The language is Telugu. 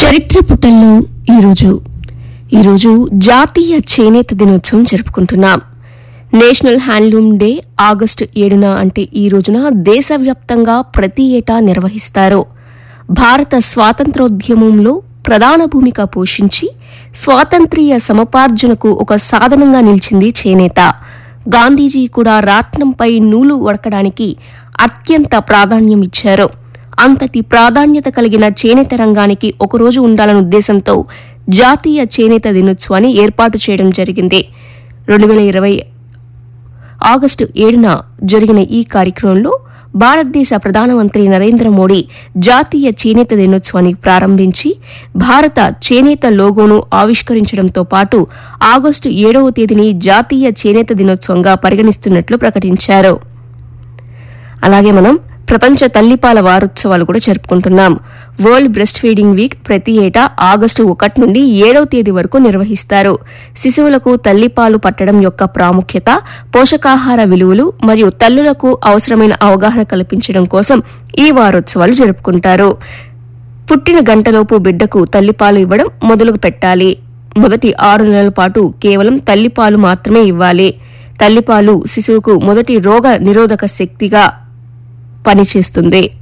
చరిత్ర పుటల్లో ఈరోజు ఈరోజు జాతీయ చేనేత దినోత్సవం జరుపుకుంటున్నాం నేషనల్ హ్యాండ్లూమ్ డే ఆగస్టు ఏడున అంటే ఈ రోజున దేశవ్యాప్తంగా ప్రతి ఏటా నిర్వహిస్తారు భారత స్వాతంత్రోద్యమంలో ప్రధాన భూమిక పోషించి స్వాతంత్ర్య సమపార్జనకు ఒక సాధనంగా నిలిచింది చేనేత గాంధీజీ కూడా రాట్నంపై నూలు వడకడానికి అత్యంత ప్రాధాన్యం ఇచ్చారు అంతటి ప్రాధాన్యత కలిగిన చేనేత రంగానికి ఒకరోజు ఉండాలన్న ఉద్దేశంతో జాతీయ చేనేత దినోత్సవాన్ని ఏర్పాటు చేయడం జరిగింది రెండు వేల ఇరవై ఆగస్టు ఏడున జరిగిన ఈ కార్యక్రమంలో భారతదేశ ప్రధానమంత్రి నరేంద్ర మోడీ జాతీయ చేనేత దినోత్సవాన్ని ప్రారంభించి భారత చేనేత లోగోను ఆవిష్కరించడంతో పాటు ఆగస్టు ఏడవ తేదీని జాతీయ చేనేత దినోత్సవంగా పరిగణిస్తున్నట్లు ప్రకటించారు అలాగే మనం ప్రపంచ తల్లిపాల వారోత్సవాలు కూడా జరుపుకుంటున్నాం వరల్డ్ బ్రెస్ట్ ఫీడింగ్ వీక్ ప్రతి ఏటా ఆగస్టు ఒకటి నుండి ఏడవ తేదీ వరకు నిర్వహిస్తారు శిశువులకు తల్లిపాలు పట్టడం యొక్క ప్రాముఖ్యత పోషకాహార విలువలు మరియు తల్లులకు అవసరమైన అవగాహన కల్పించడం కోసం ఈ వారోత్సవాలు జరుపుకుంటారు పుట్టిన గంటలోపు బిడ్డకు తల్లిపాలు ఇవ్వడం మొదలు పెట్టాలి మొదటి ఆరు నెలల పాటు కేవలం తల్లిపాలు మాత్రమే ఇవ్వాలి తల్లిపాలు శిశువుకు మొదటి రోగ నిరోధక శక్తిగా పనిచేస్తుంది